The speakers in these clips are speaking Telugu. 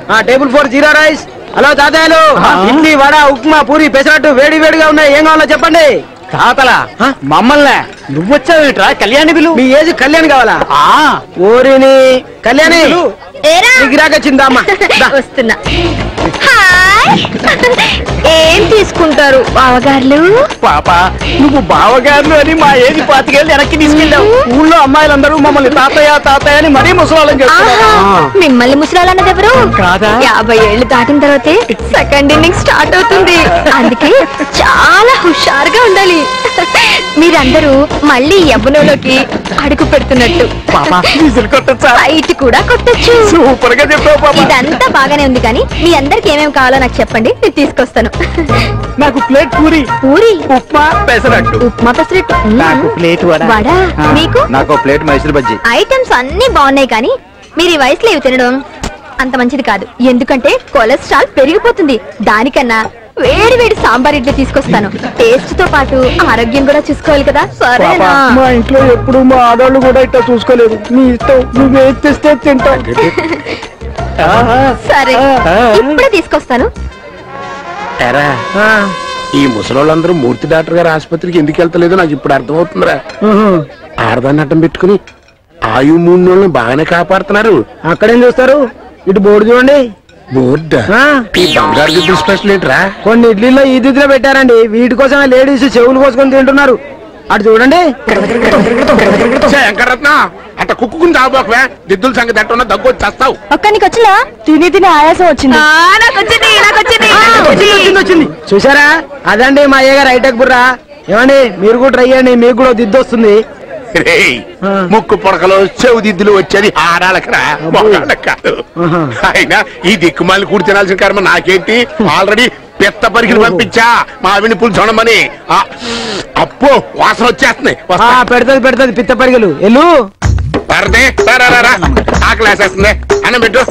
Table four jeera rice hello తాతయ్యలు ఇడ్లీ వడ ఉప్మా పూరి పెసరట్టు వేడి వేడిగా ఉన్నాయి ఏం కావాలో చెప్పండి తాతలా మమ్మల్ని నువ్వొచ్చావేట్రా కళ్యాణి బిలు మీ ఏజ్ కళ్యాణ్ కావాలా ఆ ఓరిని కళ్యాణి ఏరా నీకు రాకొచ్చిందా అమ్మా దా. వస్తున్నా హాయ్ ఏం తీసుకుంటారు బావగారులు పాప నువ్వు బావగారు అని మా ఏది పాతికేళ్ళు వెనక్కి తీసుకెళ్ళావు ఊళ్ళో అమ్మాయిలందరూ మమ్మల్ని తాతయ్య తాతయ్య అని మరీ ముసలాళ్ళని చెప్తున్నారు ఆహా, మిమ్మల్ని ముసలాలన్నది ఎవరు కాదా? యాభై ఏళ్ళు దాటిన తర్వాతే సెకండ్ ఇన్నింగ్ స్టార్ట్ అవుతుంది అందుకే చాలా హుషారుగా ఉండాలి మీరందరూ మళ్ళీ యవ్వనంలోకి అడుగు పెడుతున్నట్టు పాప విసులు కొట్టచ్చా ఫైట్ కూడా కొట్టచ్చు సూపర్ గా చెప్పావు పాప ఇదంతా బాగానే ఉంది కానీ మీ అందరికి ఏమేమి కావాలో నాకు చెప్పండి నేను తీసుకొస్తాను నాకు ప్లేట్ పూరి పూరి ఉప్మా పెసరట్టు ఉప్మా పెసరెట్టు నాకు ప్లేట్ వడ వడ ఆ. మీకు నాకు ప్లేట్ మైసూర్ బజ్జీ ఐటమ్స్ అన్ని బాగున్నాయి కానీ మీరు ఈ వయసులో ఇవి తినడం అంత మంచిది కాదు ఎందుకంటే కొలెస్ట్రాల్ పెరిగిపోతుంది దానికన్నా వేడి వేడి సాంబార్ ఇడ్లీ తీసుకొస్తాను టేస్ట్ తో పాటు ఆరోగ్యం కూడా చూసుకోవాలి కదా సరేనా మా ఇంట్లో ఎప్పుడు మా ఆడవాళ్ళు కూడా ఇట్లా చూసుకోలేదు నీ ఇష్టం నువ్వేం తెస్తే తింటావు సరే ఇప్పుడే తీసుకొస్తాను ఎరా ఈ ముసలోళ్ళందరూ మూర్తి డాక్టర్ గారి ఆసుపత్రికి ఎందుకు వెళ్తలేదో నాకు ఇప్పుడు అర్థమవుతుందిరా ఆడదాన్ని అడ్డం పెట్టుకుని ఆయు మూడు బాగానే కాపాడుతున్నారు అక్కడేం చూస్తారు ఇటు బోర్డు చూడండి బోర్డ్ ఆ. ఈ బంగారు గిడ్డ స్పెషల్ ఏంట్రా కొన్ని ఇడ్లీలో ఈ దిద్దులో పెట్టారండి వీటి కోసమే లేడీస్ చెవులు కోసుకొని తింటున్నారు అటు చూడండి ఛే, వెంకటరత్న అట్ట కుక్కుని తాగబోకవే దిద్దుల సంగతి ఎట్టున్నా దగ్గు వచ్చి చేస్తావు ఒక్కనికి వచ్చిందా తిని తిని ఆయాసం వచ్చింది వచ్చింది వచ్చింది వచ్చింది చూసారా అదండి మా అయ్యగారు హైటెక్ బుర్రా ఏమండి మీరు కూడా ట్రై చేయండి మీకు కూడా దిద్దు వస్తుంది రేయ్, ఆ. ముక్కు పొడకలు చెవు దిద్దులు వచ్చేది ఆడాలకరా మొగాళ్ళకి కాదు ఆహా. అయినా ఈ దిక్కుమాలి కూడి తినాల్సిన కర్మ నాకేంటి ఆల్రెడీ పెద్ద పరిగిలు పంపించా మా ఆవిని పులు చూడమని ఆ, అప్పో వాసన వచ్చేస్తున్నాయి ఆ, వస్తా. పెడతది పెడతది పిత్త పరిగెలు ఎల్లు పరదే, రా, రా, రా, రా. ఆకలి వేసేస్తుంది అన్నం పెట్టు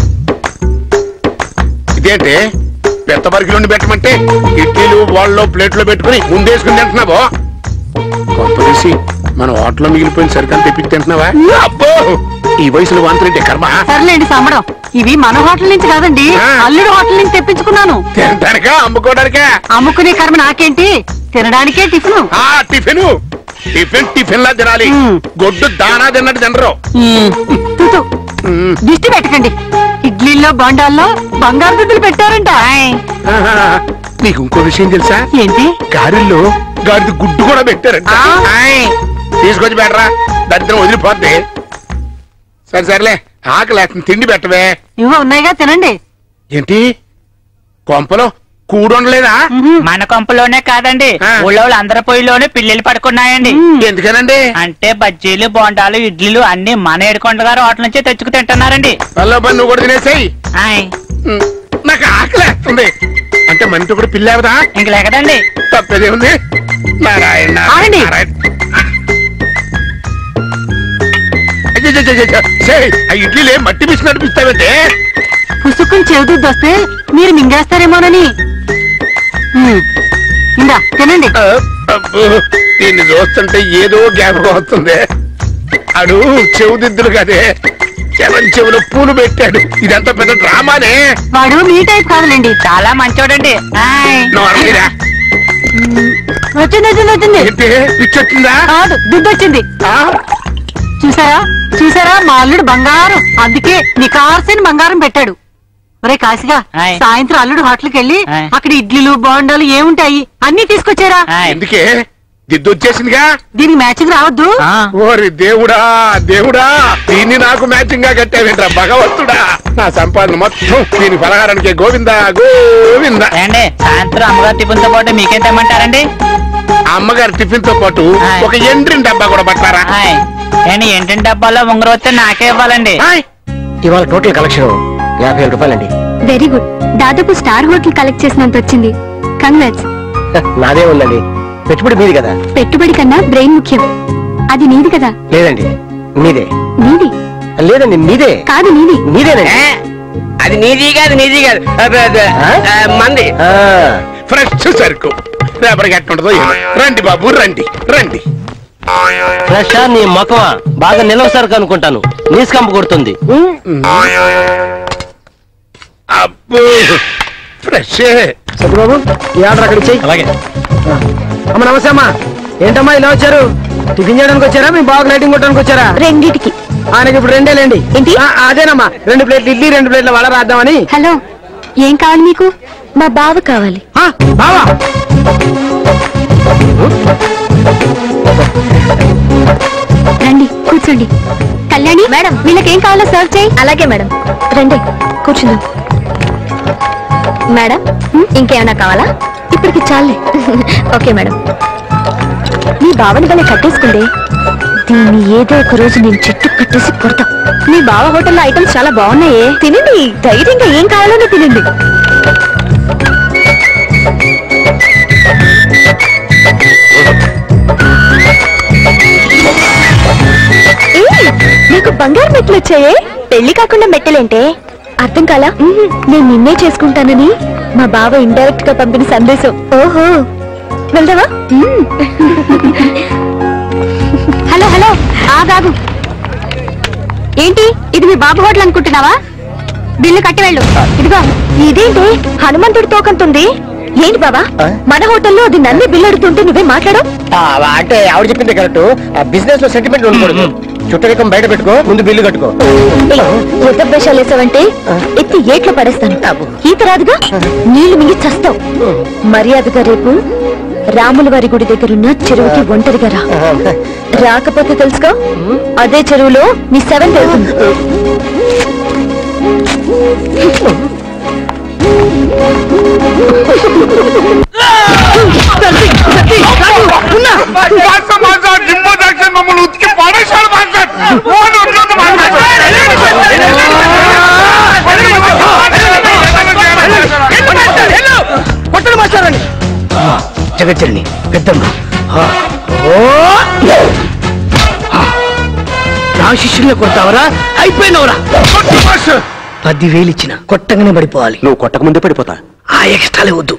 ఇదేంటి పెద్ద పరిగిలు పెట్టమంటే ఇడ్లీలు వాళ్ళు ప్లేట్లో పెట్టుకుని ముందేసుకుని తింటున్నావో కొంపదీసి మన హోటల్లో మిగిలిపోయిన సరికని తెప్పి తింటున్నావా అబ్బో ఈ వయసులో వాంతులంటే కర్మ సర్లేండి సంబడం ఇవి మన హోటల్ నుంచి కాదండి ఆ. అల్లుడు హోటల్ నుంచి తెప్పించుకున్నాను తినడానికా అమ్ముకోవడానికా అమ్ముకునే కర్మ నాకేంటి తినడానికే టిఫిన్ ఆ టిఫిన్ టిఫిన్ టిఫిన్ లా తినాలి మ్. గొడ్డు దానా తిన్నట్టు తినరు తుతు మ్. దిష్టి పెట్టకండి ఇడ్లీల్లో బొండాల్లో బంగారు దుడ్డులు పెట్టారంట ఆహా. నీకు ఇంకో విషయం తెలుసా ఏంటి గారెల్లో గాడిద గుడ్డు కూడా పెట్టారంట ఆ. ఆయ్. తీసుకొచ్చి పెట్టరా దరిద్రం వదిలిపోద్ది సరే సరేలే ఆకలి తిండి పెట్టవే ఇవో ఉన్నాయిగా తినండి ఏంటి కొంపలో కూడుండలేదా మన కొంపలోనే కాదండి ఆ. ఊళ్ళో అందరి పొయ్యిలోనే పిల్లలు పడుకున్నాయండి ఎందుకనండి అంటే బజ్జీలు బోండాలు ఇడ్లీలు అన్ని మన ఏడుకొండ గారు హోటల్ నుంచే తెచ్చుకు తింటున్నారండి పనిలో పని నువ్వు కూడా తినేసాయి ఆయ్ నాకు ఆకలి వేస్తుంది అంటే మనతో కూడా పిల్లేవదా ఇంక లేకదండి తప్పేదే ఉంది నారాయణ ఆగండి. నారాయణ అయ్యయ్యయ్యయ్య. ఛే, ఆ ఇడ్లీలే మట్టి పిసి నడిపిస్తావంటే పుసుకుని చెవిదుద్దు వస్తే మీరు మింగేస్తారేమోనని ఉమ్, ఇందా తినండి దీన్ని చూస్తుంటే ఏదో జ్ఞాపకం వస్తుంది అడు చెవు దిద్దులు కదే జనం చెవులో పూలు పెట్టాడు ఇదంతా పెద్ద డ్రామానే వాడు మీ టైప్ కాదులేండి చాలా మంచోడండి ఆయ్ నోరమీరా. వచ్చింది వచ్చింది వచ్చింది ఏంటి పిచ్చొచ్చిందా కాదు దుడ్డు వచ్చింది ఆ? చూసారా చూసారా మా అల్లుడు బంగారం అందుకే నికార్సిన బంగారం పెట్టాడు ఒరే కాశిగా ఆయ్. సాయంత్రం అల్లుడు హోటల్కి వెళ్ళి ఆయ్. అక్కడ ఇడ్లీలు బోండాలు ఏముంటాయి అన్ని తీసుకొచ్చారా ఆయ్. ఎందుకే దిద్దు వచ్చేసిందిగా దీనికి మ్యాచింగ్ రావద్దు ఆ. ఓరి దేవుడా దేవుడా దీన్ని నాకు మ్యాచింగ్ గా కట్టావేంట్రా భగవంతుడా నా సంపాదన మొత్తం దీని పలహారానికి గోవిందా గోవిందా ఏండి సాయంత్రం అమ్మగారు టిఫిన్ తో పాటు మీకేం తెమ్మంటారండి ఆ అమ్మగారి టిఫిన్ తో పాటు ఆయ్. ఒక ఎండ్రిన్ డబ్బా కూడా పట్టారా ఆయ్ ఏంటి ఏంటి డబ్బాలో ఉంగరం వస్తే నాకే ఇవ్వాలండి ఆయ్. ఇవాళ టోటల్ కలెక్షన్ యాభై ఏడు రూపాయలండి వెరీ గుడ్ దాదాపు స్టార్ హోటల్ కలెక్ట్ చేసినంత వచ్చింది కంగ్రాట్స్ నాదే ఉందండి పెట్టుబడి మీది కదా పెట్టుబడి కన్నా బ్రెయిన్ ముఖ్యం అది నీది కదా లేదండి మీదే నీది లేదండి మీదే కాదు నీది మీదేనండి అది నీది కాదు నీది కాదు అబ్బే, అబ్బే. ఆ? ఆ, మంది ఆ, ఫ్రెష్ సరుకు రేపటికి ఎట్టుంటదో ఏమో. రండి బాబు రండి రండి ఫ్రెష్ నీ మొఖమా బాగా నిలవ సరుకు అనుకుంటాను నీసు కంపు కొడుతుంది అబ్బో ఫ్రెష్ సత్యబాబు ఈ ఆర్డర్ అక్కడ ఇచ్చేయి అలాగే అమ్మ నమస్తే అమ్మా ఏంటమ్మా ఇలా వచ్చారు టిఫిన్ చేయడానికి వచ్చారా మీ బాగా లైటింగ్ కొట్టడానికి వచ్చారా రెండిటికి ఆయనకి ఇప్పుడు రెండేలేండి ఏంటి? ఆ, అదేనమ్మా రెండు ప్లేట్లు ఇడ్లీ రెండు ప్లేట్ల వడ రాద్దామని హలో ఏం కావాలి మీకు మా బావ కావాలి ఆ, బావా రండి కూర్చోండి కళ్యాణి మేడం వీళ్ళకేం కావాలో సర్వ్ చేయి అలాగే మేడం రండి కూర్చుందాం మేడం ఇంకేమైనా కావాలా ఇప్పటికి చాలే ఓకే మేడం మీ బావని భలే కట్టేసుకుంది దీన్ని ఏదో ఒక రోజు నేను చెట్టు కట్టేసి కొడతా మీ బావ హోటల్లో ఐటమ్స్ చాలా బాగున్నాయే తినండి ధైర్యంగా ఏం కావాలో తినండి ఏయ్, నీకు బంగారు మెట్లు వచ్చాయే పెళ్లి కాకుండా మెట్టలేంటే అర్థం కాలా నేను నిన్నే చేసుకుంటానని మా బావ ఇండైరెక్ట్ గా పంపిన సందేశం ఓహో వెళ్దావా హలో హలో ఆగాగు ఏంటి ఇది మీ బాబు హోటల్ అనుకుంటున్నావా బిల్లు కట్టి వెళ్ళు ఇదిగో ఇదేంటి హనుమంతుడి తోకంతుంది ఏంటి బాబా మన హోటల్లో అది నన్ను బిల్లు అడుగుతుంటే నువ్వే మాట్లాడు అంటే ఆవిడ చెప్పింది కరెక్ట్ బిజినెస్ లో సెంటిమెంట్ ఉండకూడదు చుట్టరికం బయట పెట్టుకో ముందు బిల్లు కట్టుకో యుద్ధ వేషాలు వేసావంటే ఎత్తి ఏట్లో పడేస్తాను ఈత రాదుగా నీళ్లు మింగి చస్తావు మర్యాదగా రేపు రాముల వారి గుడి దగ్గరున్న చెరువుకి ఒంటరిగా రా రాకపోతే తెలుసుకో అదే చెరువులో నీ సెవెన్ వెళ్తుంది జింబో జాక్సన్ మమ్మల్ని ఉతికి పడేశాడు మాస్టర్ ఓడి ఉంటుంది కొట్టడు మాస్టర్ అని జగచ్చరిని పెద్దమ్మ ఆ, ఓ నా శిష్యుల్ని కొడతావరా అయిపోయినవరా పదివేలు ఇచ్చిన కొట్టంగానే పడిపోవాలి నువ్వు కొట్టక ముందే పడిపోతా ఆ ఎక్స్ట్రాలే వద్దు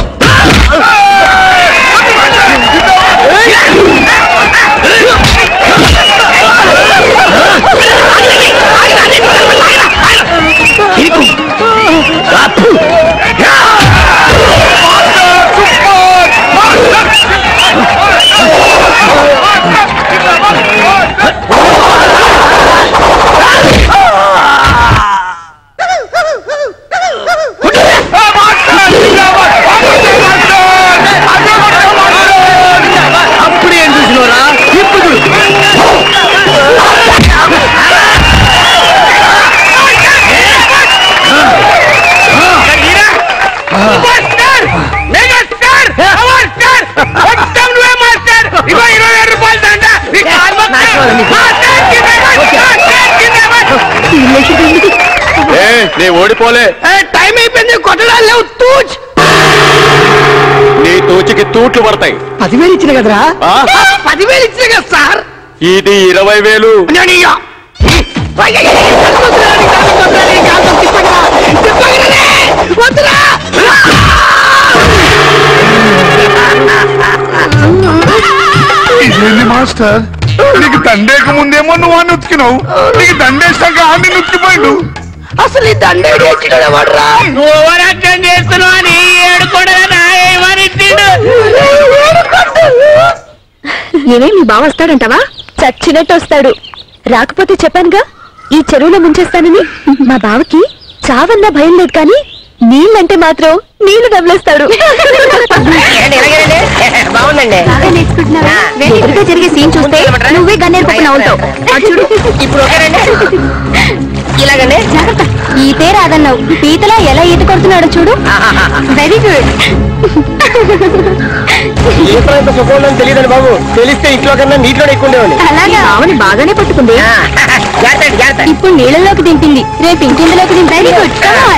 అప్పుడు ఏం చూసినవరా ఇప్పుడు చూడు. నీ ఓడిపోలే ఏ, టైం అయిపోయింది కొట్టడాలు లేవు తూచ్ నీ తూచికి తూట్లు పడతాయి పదివేలు ఇచ్చిన కదరా ఆ? ఆ, పదివేలు ఇచ్చిన కదా సార్ ఇది ఇరవై వేలు నేను ఇయ్య. అయ్యయ్య, వద్దురా, నీ కాళ్ళు వద్దురా, నీ కాళ్ళు తిప్పకురా, తిప్పకురా, వద్దురా. ఇదేంది మాస్టర్ నీకు దండేక ముందేమో నువ్వు అని ఉతికినావు నీకు దండేసాక అన్ని ఉతికిపోయిండు అసలు ఈ దండేడి ఎక్కినాడు ఎవడ్రా? ఓవరాక్షన్ చేస్తున్నావు అని ఏడుకోవడం ఏమని ఏమే మీ బావ వస్తాడంటావా చచ్చినట్టు వస్తాడు రాకపోతే చెప్పానుగా ఈ చెరువులో ముంచేస్తానని మా బావకి చావన్నా భయం లేదు కానీ నీళ్ళంటే మాత్రం నీళ్లు డబ్బులేస్తాడు బాగుందండి బాగా నేర్చుకుంటున్నావా? ఎదురుగా జరిగే సీన్ చూస్తే నువ్వే గన్నేరు పక్కన అవుతావు అటు చూడు ఇప్పుడు ఓకేనండి ఇలాగండి జాగ్రత్త ఈతే రాదన్నావు పీతలా ఎలా ఈత కొడుతున్నాడో చూడు వెరీ గుడ్ ఏ ప్రాంత సుఖం తెలియదండి బాబు తెలిస్తే ఇంట్లో కన్నా నీటిలో ఎక్కువ ఉండేవాడి అలాగే ఆవుని బాగానే పట్టుకుంది జాగ్రత్త జాగ్రత్త ఇప్పుడు నీళ్ళలోకి దింపింది రేపు ఇంటింటిలోకి దింపి వెరీ గుడ్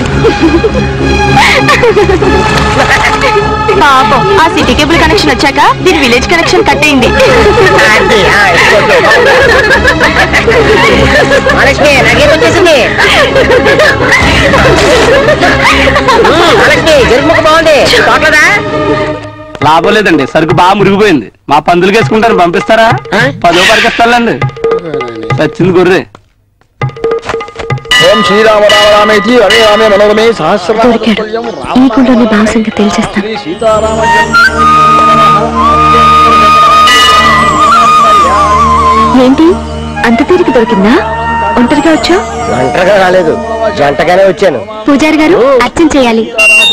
పాపం ఆ సిటీ కేబుల్ కనెక్షన్ వచ్చాక దీని విలేజ్ కనెక్షన్ కట్టేయండి మహాలక్ష్మి నాకేం వచ్చేసింది మహాలక్ష్మి జరుముఖ బాగుంది తోటదా లాభం లేదండి సరుకు బాగా మురిగిపోయింది మా పందులు వేసుకుంటారు పంపిస్తారా పదో పరికిస్తానండి వచ్చింది గొర్రె ఓం శ్రీరామ రామ రామేతి హరే రామే మనోరమే సహస్ర దొరికాడు ఈ గుండెని భావ సంగతి తెలిచేస్తాను సీతారామ ఏంటి అంత తీరిక దొరికిందా ఒంటరిగా వచ్చా ఒంటరిగా రాలేదు జంటగానే వచ్చాను పూజారి గారు అర్చన చేయాలి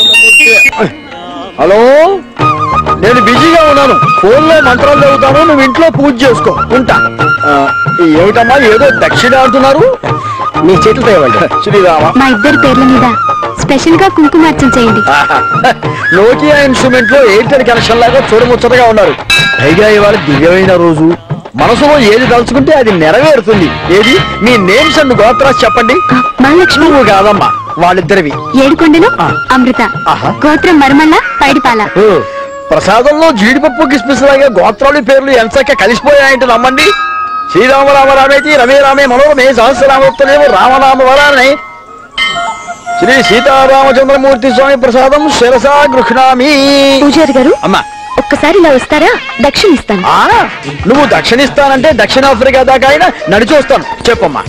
హలో నేను బిజీగా ఉన్నాను ఫోన్ లో మంత్రాలు చదువుతాను నువ్వు ఇంట్లో పూజ చేసుకో ఉంటా ఆ, ఏమిటమ్మా ఏదో దక్షిణ ఆడుతున్నారు మీ చేతులతో ఇవ్వండి శ్రీరామ మా ఇద్దరి పేర్ల మీద స్పెషల్ గా కుంకుమ అర్చన చేయండి నోకియా ఇన్స్ట్రుమెంట్ లో ఎయిర్టెల్ కనెక్షన్ లాగా చూడముచ్చటగా ఉన్నారు పైగా ఇవాళ దివ్యమైన రోజు మనసులో ఏది తలుచుకుంటే అది నెరవేరుతుంది ఏది మీ నేమ్స్ అండ్ గోత్రాస్ చెప్పండి ఆ, మహాలక్ష్మి నువ్వు కాదమ్మా వాళ్ళిద్దరివి ఏడుకొండలు ఆ. అమృత ఆహా. గోత్రం మరమల్ల పైడిపాల ఓ, ప్రసాదంలో జీడిపప్పు కిస్మిస్ లాగా గోత్రాలు పేర్లు ఎంచక్క కలిసిపోయాయంటే నమ్మండి శ్రీరామ రామ రామేతి రమే రామే మనోరమే సహస్రరామోత్తరేమో రామనామ వరాలని శ్రీ సీతారామచంద్రమూర్తి స్వామి ప్రసాదం శిరసా గృహ్ణామి పూజారి గారు అమ్మా ఒక్కసారి ఇలా వస్తారా దక్షిణ ఇస్తాను ఆ నువ్వు దక్షిణిస్తానంటే దక్షిణాఫ్రికా దాకా అయినా నడిచి వస్తాను చెప్పమ్మా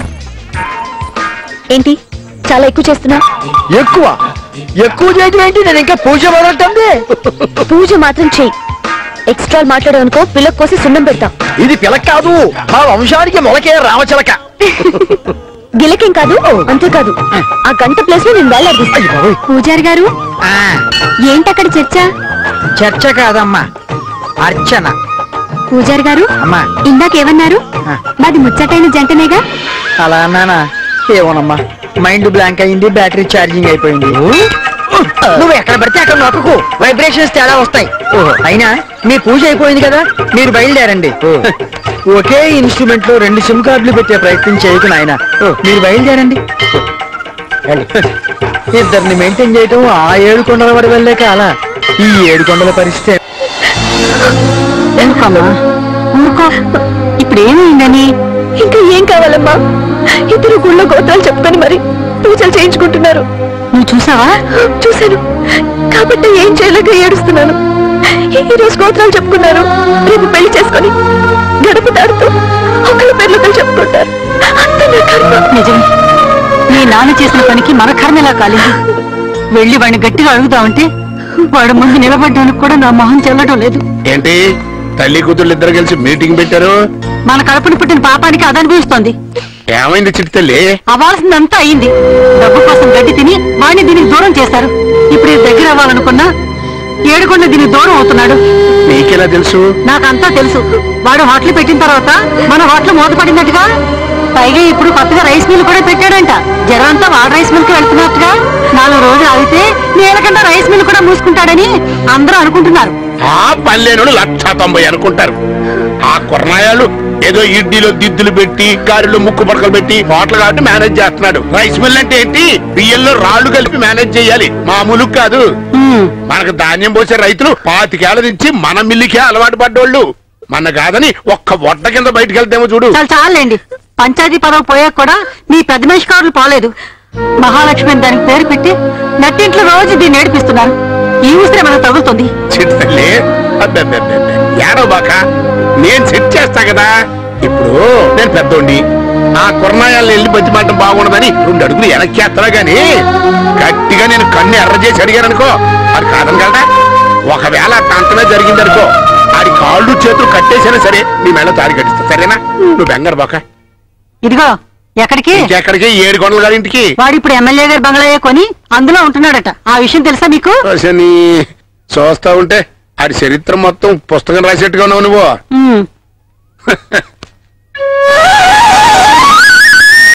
ఏంటి చాలా ఎక్కువ చేస్తున్నా ఎక్కువ ఎక్కువ చేయటం ఏంటి నేను ఇంకా పూజ మొదలెట్టండి పూజ మాత్రం చెయ్యి ఎక్స్ట్రా మాట్లాడావనుకో పిల్లకి కోసి సున్నం పెడతాం ఇది పిలక కాదు మా వంశానికి మొలకే రామచిలక గిలకేం కాదు అంతేకాదు ఆ గంట ప్లేస్ లో నేను వేలాడదీస్తాను పూజారి గారు ఏంటక్కడ చర్చ చర్చ కాదమ్మా అర్చన పూజారి గారు అమ్మా ఇందాకేమన్నారు ఆ. మాది ముచ్చటైన జంటనేగా అలా అన్నానా ఏమోనమ్మా మైండ్ బ్లాంక్ అయింది బ్యాటరీ ఛార్జింగ్ అయిపోయింది నువ్వు ఎక్కడ పడితే అక్కడ నొక్కకు వైబ్రేషన్స్ తేడా వస్తాయి అయినా మీ పూజ అయిపోయింది కదా మీరు బయలుదేరండి ఒకే ఇన్స్ట్రుమెంట్ లో రెండు సిమ్ కార్డులు పెట్టే ప్రయత్నం చేయకు నాయన మీరు బయలుదేరండి ఇద్దరిని మెయింటైన్ చేయటం ఆ ఏడు కొండల వడి వెళ్ళే కాల ఈ ఏడు కొండల పరిస్థితి ఎందుకమ్మా ఊరుకో ఇప్పుడు ఏమైందని ఇంకా ఏం కావాలమ్మా ఇద్దరు గుళ్ళో గోత్రాలు చెప్పుకొని మరి పూజలు చేయించుకుంటున్నారు నువ్వు చూసావా చూశాను కాబట్టి ఏం చేయలేక ఏడుస్తున్నాను ఈ రోజు గోత్రాలు చెప్పుకున్నారు రేపు పెళ్లి చేసుకొని గడప దాడుతూ ఒకళ్ళ పేర్లు ఒకళ్ళు చెప్పుకుంటారు అంత నా కర్మ నిజమే నీ నాన్న చేసిన పనికి మన కర్మలా కాలేదు వెళ్ళి వాడిని గట్టిగా అడుగుదామంటే వాడు ముందు నిలబడ్డానికి కూడా నా మొహం చెల్లడం లేదు ఏంటి తల్లి కూతుళ్ళు ఇద్దరు కలిసి మీటింగ్ పెట్టారు మన కడుపుని పుట్టిన పాపానికి అదనిపిస్తోంది ఏమైంది చిట్టి తల్లి అవ్వాల్సిందంతా అయింది డబ్బు కోసం గడ్డి తిని వాడిని దీనికి దూరం చేశారు ఇప్పుడు ఇది దగ్గర అవ్వాలనుకున్నా ఏడుకొండ దీనికి దూరం అవుతున్నాడు నీకెలా తెలుసు నాకంతా తెలుసు వాడు హోటల్ పెట్టిన తర్వాత మన హోటల్ మూతపడినట్టుగా పైగా ఇప్పుడు కొత్తగా రైస్ మిల్ కూడా పెట్టాడంట జనం అంతా వాడు రైస్ మిల్ కి వెళ్తున్నట్టుగా నాలుగు రోజులు ఆగితే నీలకంటే రైస్ మిల్ కూడా మూసుకుంటాడని అందరూ అనుకుంటున్నారు ఆ పల్లెనుడు లక్ష తొంభై అనుకుంటారు ఆ కుర్నాయాలు ఏదో ఇడ్లీలో దిద్దులు పెట్టి గారెలో ముక్కు పడకలు పెట్టి హోటల్ కాబట్టి మేనేజ్ చేస్తున్నాడు రైస్ మిల్ అంటే ఏంటి బియ్యంలో రాళ్లు కలిపి మేనేజ్ చేయాలి మామూలు కాదు ఉమ్, మనకు ధాన్యం పోసే రైతులు పాతికేళ్ల నుంచి మన మిల్లికే అలవాటు పడ్డోళ్ళు మన కాదని ఒక్క వడ్డ కింద బయటికి వెళ్తేమో చూడు చాలా చాలండి పంచాయతీ పదవి పోయాక కూడా మీ పెద్ద మనిషి కారులు పోలేదు మహాలక్ష్మి అని దానికి పేరు పెట్టి నట్టింట్లో రోజు దీన్ని ఏడిపిస్తున్నారు ఈ ఊసిరే మనకు తగులుతుంది చిట్టలే ఏడో బాక నేను సెట్ చేస్తా కదా ఇప్పుడు నేను పెద్దోండి ఆ కుర్నాయాలను వెళ్ళి బతిమాటం బాగుండదని రెండు అడుగులు వెనక్కేస్తానా గాని గట్టిగా నేను కన్ను ఎర్ర చేసి అడిగాననుకో అది కాదనగలడా ఒకవేళ తంతమే జరిగిందనుకో ఆడి కాళ్ళు చేతులు కట్టేసినా సరే నీ మెళ్ళ తాడి కట్టిస్తా సరేనా నువ్వు బెంగర్ బాక ఇదిగో ఎక్కడికి ఇంకెక్కడికి ఏడు కొండల గారి ఇంటికి వాడు ఇప్పుడు ఎమ్మెల్యే గారి బంగ్లాయే కొని అందులో ఉంటున్నాడట ఆ విషయం తెలుసా మీకు శని చూస్తా ఉంటే ఆడి చరిత్ర మొత్తం పుస్తకం రాసేట్టుగా ఉన్నావు నువ్వు ఉమ్,